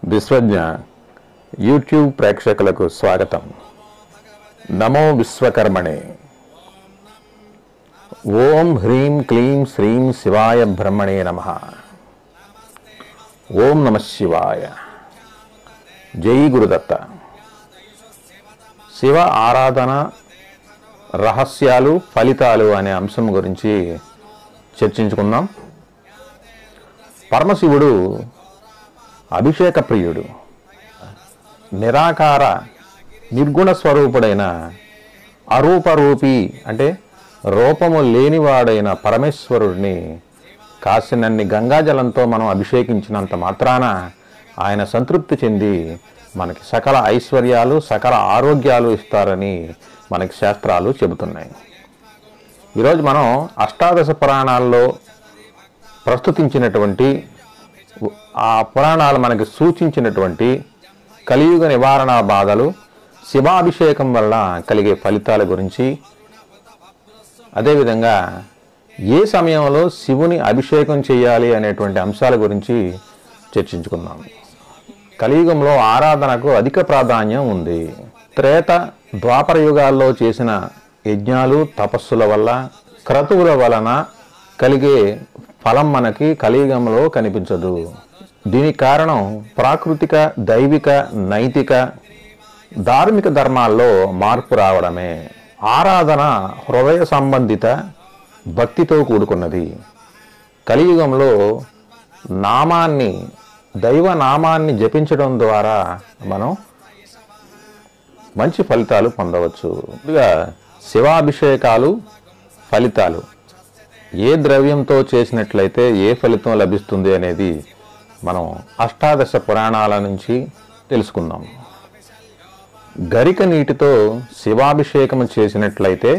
Vishwagna YouTube ప్రేక్షకులకు స్వాగతం నమో విశ్వకర్మణే ఓం హ్రీం క్లీం శ్రీం శివాయ బ్రహ్మణే నమ ఓం నమ శివాయ జై గురుదత్త శివ ఆరాధన రహస్యాలు ఫలితాలు అనే అంశం గురించి చర్చించుకుందాం పరమశివుడు అభిషేక ప్రియుడు నిరాకార నిర్గుణ స్వరూపుడైన అరూపరూపి అంటే రూపము లేనివాడైన పరమేశ్వరుడిని కాసినన్ని గంగాజలంతో మనం అభిషేకించినంత మాత్రాన ఆయన సంతృప్తి చెంది మనకి సకల ఐశ్వర్యాలు సకల ఆరోగ్యాలు ఇస్తారని మనకి శాస్త్రాలు చెబుతున్నాయి ఈరోజు మనం అష్టాదశ పురాణాల్లో ప్రస్తుతించినటువంటి ఆ పురాణాలు మనకి సూచించినటువంటి కలియుగ నివారణ బాధలు శివాభిషేకం వల్ల కలిగే ఫలితాల గురించి అదేవిధంగా ఏ సమయంలో శివుని అభిషేకం చేయాలి అనేటువంటి అంశాల గురించి చర్చించుకుందాం కలియుగంలో ఆరాధనకు అధిక ప్రాధాన్యం ఉంది త్రేత ద్వాపర యుగాల్లో చేసిన యజ్ఞాలు తపస్సుల వల్ల క్రతువుల వలన కలిగే ఫలం మనకి కలియుగంలో కనిపించదు దీనికి కారణం ప్రాకృతిక దైవిక నైతిక ధార్మిక ధర్మాల్లో మార్పు రావడమే ఆరాధన హృదయ సంబంధిత భక్తితో కూడుకున్నది కలియుగంలో నామాన్ని దైవ నామాన్ని జపించడం ద్వారా మనం మంచి ఫలితాలు పొందవచ్చు ముందుగా శివాభిషేకాలు ఫలితాలు ఏ ద్రవ్యంతో చేసినట్లయితే ఏ ఫలితం లభిస్తుంది అనేది మనం అష్టాదశ పురాణాల నుంచి తెలుసుకుందాం గరిక నీటితో శివాభిషేకం చేసినట్లయితే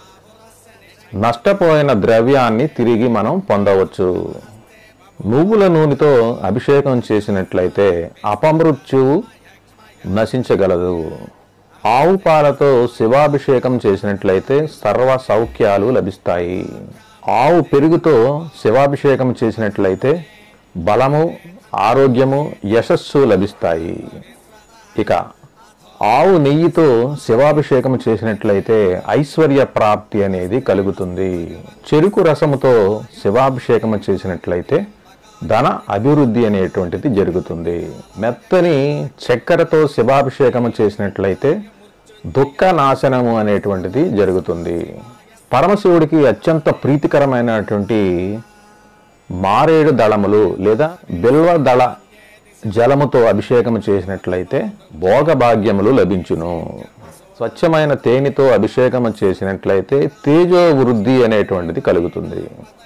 నష్టపోయిన ద్రవ్యాన్ని తిరిగి మనం పొందవచ్చు నువ్వుల నూనెతో అభిషేకం చేసినట్లయితే అపమృత్యువు నశించగలదు ఆవు పాలతో శివాభిషేకం చేసినట్లయితే సర్వ సౌఖ్యాలు లభిస్తాయి ఆవు పెరుగుతో శివాభిషేకం చేసినట్లయితే బలము ఆరోగ్యము యశస్సు లభిస్తాయి ఇక ఆవు నెయ్యితో శివాభిషేకం చేసినట్లయితే ఐశ్వర్య ప్రాప్తి అనేది కలుగుతుంది చెరుకు రసముతో శివాభిషేకం చేసినట్లయితే ధన అభివృద్ధి అనేటువంటిది జరుగుతుంది మెత్తని చక్కెరతో శివాభిషేకం చేసినట్లయితే దుఃఖ నాశనము అనేటువంటిది జరుగుతుంది పరమశివుడికి అత్యంత ప్రీతికరమైనటువంటి మారేడు దళములు లేదా బిల్వ దళ జలముతో అభిషేకం చేసినట్లయితే భోగభాగ్యములు లభించును స్వచ్ఛమైన తేనెతో అభిషేకం చేసినట్లయితే తేజో వృద్ధి అనేటువంటిది కలుగుతుంది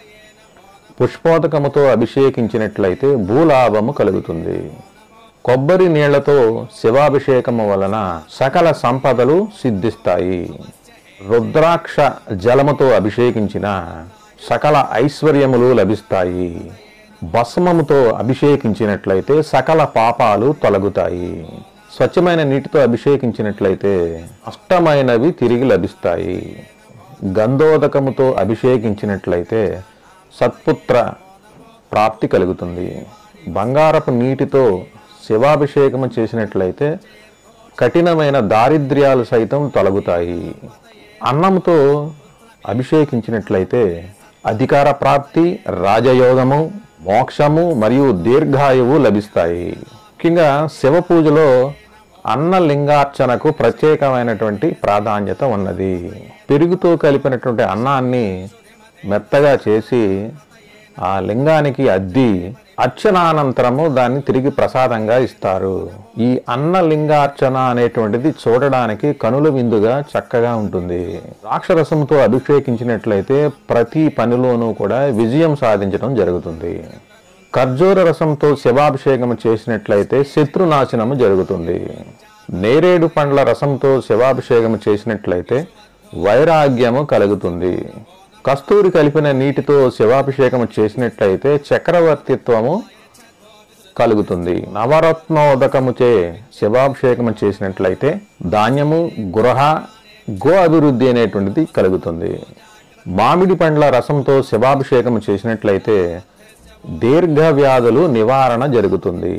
పుష్పోదకముతో అభిషేకించినట్లయితే భూలాభము కలుగుతుంది కొబ్బరి నీళ్లతో శివాభిషేకము వలన సకల సంపదలు సిద్ధిస్తాయి రుద్రాక్ష జలముతో అభిషేకించిన సకల ఐశ్వర్యములు లభిస్తాయి భస్మముతో అభిషేకించినట్లయితే సకల పాపాలు తొలగుతాయి స్వచ్ఛమైన నీటితో అభిషేకించినట్లయితే అష్టమైనవి తిరిగి లభిస్తాయి గంధోదకముతో అభిషేకించినట్లయితే సత్పుత్ర ప్రాప్తి కలుగుతుంది బంగారపు నీటితో శివాభిషేకము చేసినట్లయితే కఠినమైన దారిద్ర్యాలు సైతం తొలగుతాయి అన్నంతో అభిషేకించినట్లయితే అధికార ప్రాప్తి రాజయోగము మోక్షము మరియు దీర్ఘాయువు లభిస్తాయి ముఖ్యంగా శివ పూజలో అన్నలింగార్చనకు ప్రత్యేకమైనటువంటి ప్రాధాన్యత ఉన్నది పెరుగుతో కలిపినటువంటి అన్నాన్ని మెత్తగా చేసి ఆ లింగానికి అద్ది అర్చనానంతరము దాన్ని తిరిగి ప్రసాదంగా ఇస్తారు ఈ అన్న లింగార్చన అనేటువంటిది చూడడానికి కనుల విందుగా చక్కగా ఉంటుంది ద్రాక్షరసంతో అభిషేకించినట్లయితే ప్రతి పనిలోనూ కూడా విజయం సాధించడం జరుగుతుంది ఖర్జూర రసంతో శివాభిషేకం చేసినట్లయితే శత్రునాశనము జరుగుతుంది నేరేడు పండ్ల రసంతో శివాభిషేకం చేసినట్లయితే వైరాగ్యము కలుగుతుంది కస్తూరి కలిపిన నీటితో శివాభిషేకం చేసినట్లయితే చక్రవర్తిత్వము కలుగుతుంది నవరత్నోదకముచే శివాభిషేకం చేసినట్లయితే ధాన్యము గృహ గో అభివృద్ధి అనేటువంటిది కలుగుతుంది మామిడి పండ్ల రసంతో శివాభిషేకం చేసినట్లయితే దీర్ఘ వ్యాధులు నివారణ జరుగుతుంది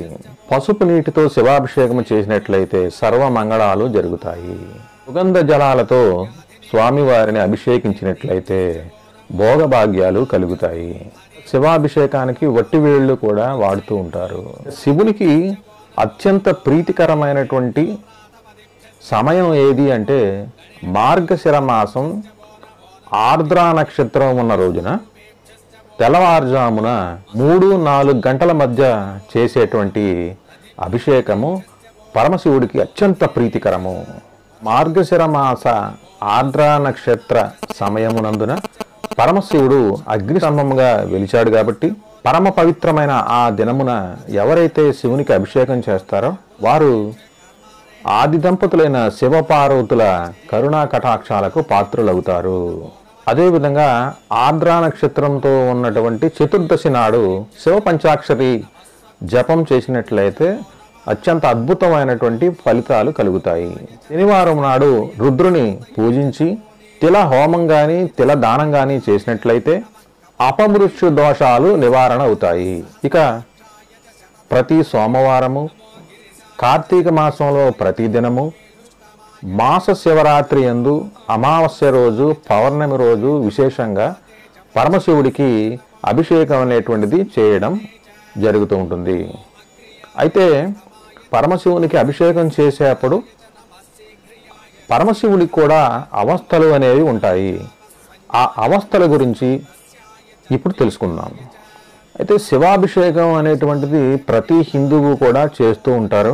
పసుపు నీటితో శివాభిషేకం చేసినట్లయితే సర్వ మంగళాలు జరుగుతాయి సుగంధ జలాలతో స్వామివారిని అభిషేకించినట్లయితే భోగభాగ్యాలు కలుగుతాయి శివాభిషేకానికి వట్టివేళ్లు కూడా వాడుతూ ఉంటారు శివునికి అత్యంత ప్రీతికరమైనటువంటి సమయం ఏది అంటే మార్గశిర మాసం ఆర్ద్రా నక్షత్రం ఉన్న రోజున తెల్లవారుజామున మూడు నాలుగు గంటల మధ్య చేసేటువంటి అభిషేకము పరమశివుడికి అత్యంత ప్రీతికరము మార్గశిర మాస ఆర్ద్రా నక్షత్ర సమయమునందున పరమశివుడు అగ్నిస్తంభముగా వెలిచాడు కాబట్టి పరమ పవిత్రమైన ఆ దినమున ఎవరైతే శివునికి అభిషేకం చేస్తారో వారు ఆది దంపతులైన శివపార్వతుల కరుణా కటాక్షాలకు పాత్రులవుతారు అదేవిధంగా ఆర్ద్రా నక్షత్రంతో ఉన్నటువంటి చతుర్దశి నాడు శివ పంచాక్షరి జపం చేసినట్లయితే అత్యంత అద్భుతమైనటువంటి ఫలితాలు కలుగుతాయి శనివారం నాడు రుద్రుని పూజించి తిల హోమం కానీ తిల దానం కానీ చేసినట్లయితే అపమృత్యు దోషాలు నివారణ అవుతాయి ఇక ప్రతి సోమవారము కార్తీక మాసంలో ప్రతిదినము మాస శివరాత్రి ఎందు అమావాస్య రోజు పౌర్ణమి రోజు విశేషంగా పరమశివుడికి అభిషేకం అనేటువంటిది చేయడం జరుగుతూ ఉంటుంది అయితే పరమశివునికి అభిషేకం చేసేప్పుడు పరమశివుడికి కూడా అవస్థలు అనేవి ఉంటాయి ఆ అవస్థల గురించి ఇప్పుడు తెలుసుకుందాం అయితే శివాభిషేకం అనేటువంటిది ప్రతి హిందువు కూడా చేస్తూ ఉంటారు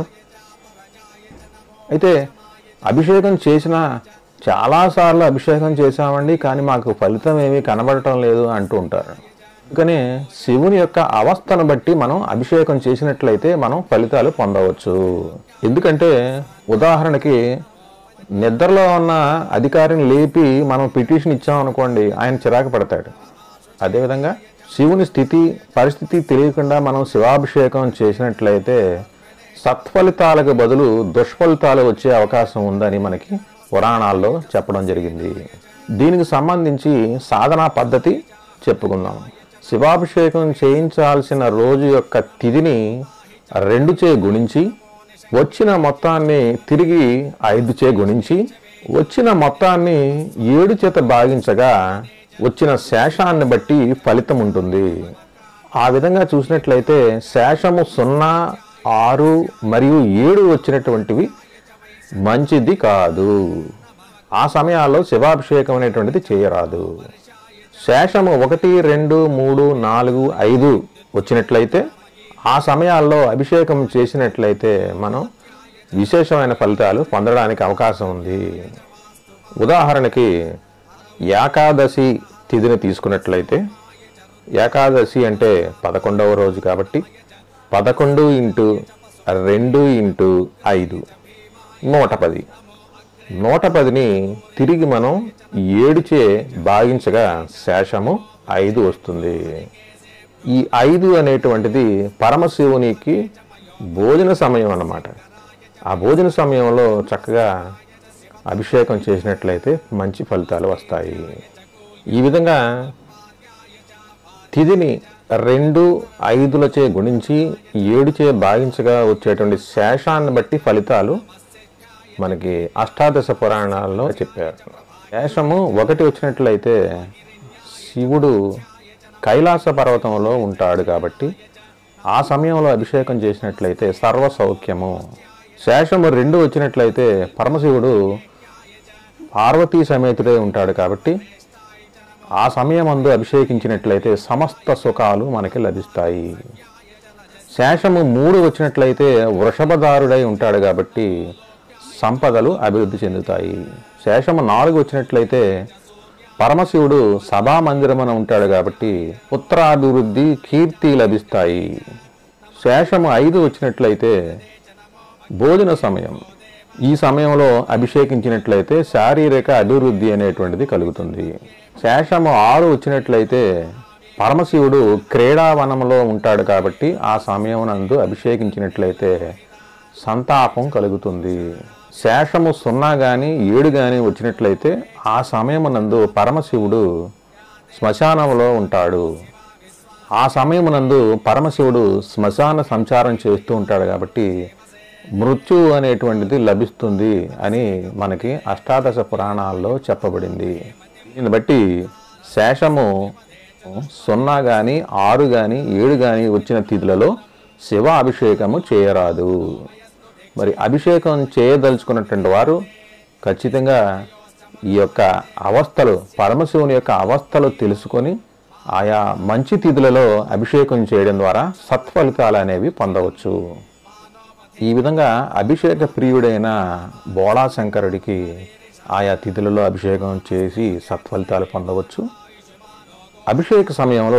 అయితే అభిషేకం చేసిన చాలాసార్లు అభిషేకం చేశామండి కానీ మాకు ఫలితం ఏమీ కనబడటం లేదు అంటూ ఉంటారు అందుకని శివుని యొక్క అవస్థను బట్టి మనం అభిషేకం చేసినట్లయితే మనం ఫలితాలు పొందవచ్చు ఎందుకంటే ఉదాహరణకి నిద్రలో ఉన్న అధికారిని లేపి మనం పిటిషన్ ఇచ్చామనుకోండి ఆయన చిరాకు పడతాడు అదేవిధంగా శివుని స్థితి పరిస్థితి తెలియకుండా మనం శివాభిషేకం చేసినట్లయితే సత్ఫలితాలకు బదులు దుష్ఫలితాలు వచ్చే అవకాశం ఉందని మనకి పురాణాల్లో చెప్పడం జరిగింది దీనికి సంబంధించి సాధనా పద్ధతి చెప్పుకుందాం శివాభిషేకం చేయించాల్సిన రోజు యొక్క తిథిని రెండు చే గుణించి వచ్చిన మొత్తాన్ని తిరిగి ఐదు చే గుణించి వచ్చిన మొత్తాన్ని ఏడు చేత భాగించగా వచ్చిన శేషాన్ని బట్టి ఫలితం ఉంటుంది ఆ విధంగా చూసినట్లయితే శేషము సున్నా ఆరు మరియు ఏడు వచ్చినటువంటివి మంచిది కాదు ఆ సమయాల్లో శివాభిషేకం అనేటువంటిది చేయరాదు శేషము ఒకటి రెండు మూడు నాలుగు ఐదు వచ్చినట్లయితే ఆ సమయాల్లో అభిషేకం చేసినట్లయితే మనం విశేషమైన ఫలితాలు పొందడానికి అవకాశం ఉంది ఉదాహరణకి ఏకాదశి తిథిని తీసుకున్నట్లయితే ఏకాదశి అంటే పదకొండవ రోజు కాబట్టి పదకొండు ఇంటూ రెండు ఇంటూ ఐదు నూట పది నూట పదిని తిరిగి మనం ఏడుచే భాగించగా శేషము ఐదు వస్తుంది ఈ ఐదు అనేటువంటిది పరమశివునికి భోజన సమయం అన్నమాట ఆ భోజన సమయంలో చక్కగా అభిషేకం చేసినట్లయితే మంచి ఫలితాలు వస్తాయి ఈ విధంగా తిథిని రెండు ఐదులచే గుణించి ఏడుచే భాగించగా వచ్చేటువంటి శేషాన్ని బట్టి ఫలితాలు మనకి అష్టాదశ పురాణాల్లో చెప్పారు శేషము ఒకటి వచ్చినట్లయితే శివుడు కైలాస పర్వతంలో ఉంటాడు కాబట్టి ఆ సమయంలో అభిషేకం చేసినట్లయితే సర్వ సౌఖ్యము శేషము రెండు వచ్చినట్లయితే పరమశివుడు పార్వతీ సమేతుడే ఉంటాడు కాబట్టి ఆ సమయమందు అభిషేకించినట్లయితే సమస్త సుఖాలు మనకి లభిస్తాయి శేషము మూడు వచ్చినట్లయితే వృషభదారుడై ఉంటాడు కాబట్టి సంపదలు అభివృద్ధి చెందుతాయి శేషము నాలుగు వచ్చినట్లయితే పరమశివుడు సభా మందిరమున ఉంటాడు కాబట్టి పుత్రాభివృద్ధి కీర్తి లభిస్తాయి శేషము ఐదు వచ్చినట్లయితే భోజన సమయం ఈ సమయంలో అభిషేకించినట్లయితే శారీరక అభివృద్ధి అనేటువంటిది కలుగుతుంది శేషము ఆరు వచ్చినట్లయితే పరమశివుడు క్రీడావనంలో ఉంటాడు కాబట్టి ఆ సమయం నందు అభిషేకించినట్లయితే సంతాపం కలుగుతుంది శేషము సున్నా కానీ ఏడు కానీ వచ్చినట్లయితే ఆ సమయమునందు పరమశివుడు శ్మశానంలో ఉంటాడు ఆ సమయమునందు పరమశివుడు శ్మశాన సంచారం చేస్తూ ఉంటాడు కాబట్టి మృత్యు అనేటువంటిది లభిస్తుంది అని మనకి అష్టాదశ పురాణాల్లో చెప్పబడింది దీన్ని బట్టి శేషము సున్నా కానీ ఆరు కానీ ఏడు కానీ వచ్చిన తిథులలో శివ అభిషేకము చేయరాదు మరి అభిషేకం చేయదలుచుకున్నటువంటి వారు ఖచ్చితంగా ఈ యొక్క అవస్థలు పరమశివుని యొక్క అవస్థలు తెలుసుకొని ఆయా మంచి తిథులలో అభిషేకం చేయడం ద్వారా సత్ఫలితాలు అనేవి పొందవచ్చు ఈ విధంగా అభిషేక ప్రియుడైన బోళాశంకరుడికి ఆయా తిథులలో అభిషేకం చేసి సత్ఫలితాలు పొందవచ్చు అభిషేక సమయంలో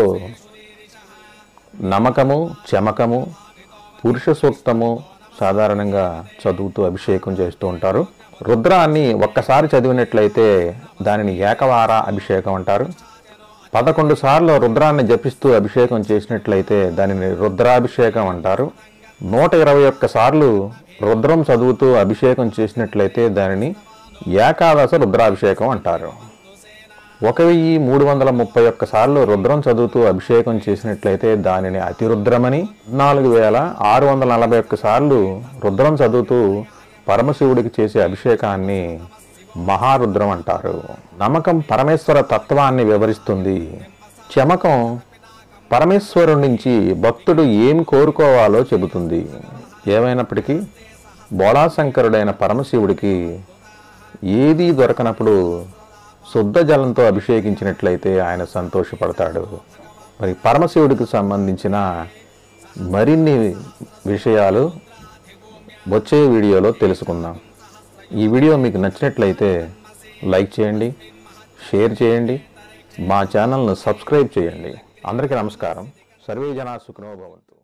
నమకము చమకము పురుష సూక్తము సాధారణంగా చదువుతూ అభిషేకం చేస్తూ ఉంటారు రుద్రాన్ని ఒక్కసారి చదివినట్లయితే దానిని ఏకవార అభిషేకం అంటారు పదకొండు సార్లు రుద్రాన్ని జపిస్తూ అభిషేకం చేసినట్లయితే దానిని రుద్రాభిషేకం అంటారు నూట ఇరవై ఒక్క సార్లు రుద్రం చదువుతూ అభిషేకం చేసినట్లయితే దానిని ఏకాదశ రుద్రాభిషేకం అంటారు ఒక వెయ్యి మూడు వందల ముప్పై ఒక్క సార్లు రుద్రం చదువుతూ అభిషేకం చేసినట్లయితే దానిని అతిరుద్రమని నాలుగు వేల ఆరు వందల నలభై ఒక్క సార్లు రుద్రం చదువుతూ పరమశివుడికి చేసే అభిషేకాన్ని మహారుద్రం అంటారు నమ్మకం పరమేశ్వర తత్వాన్ని వివరిస్తుంది చమకం పరమేశ్వరుడి నుంచి భక్తుడు ఏం కోరుకోవాలో చెబుతుంది ఏమైనప్పటికీ బోళాశంకరుడైన పరమశివుడికి ఏదీ దొరకనప్పుడు శుద్ధ జలంతో అభిషేకించినట్లయితే ఆయన సంతోషపడతాడు మరి పరమశివుడికి సంబంధించిన మరిన్ని విషయాలు వచ్చే వీడియోలో తెలుసుకుందాం ఈ వీడియో మీకు నచ్చినట్లయితే లైక్ చేయండి షేర్ చేయండి మా ఛానల్ను సబ్స్క్రైబ్ చేయండి అందరికీ నమస్కారం సర్వే జనా సుఖనో భవంతు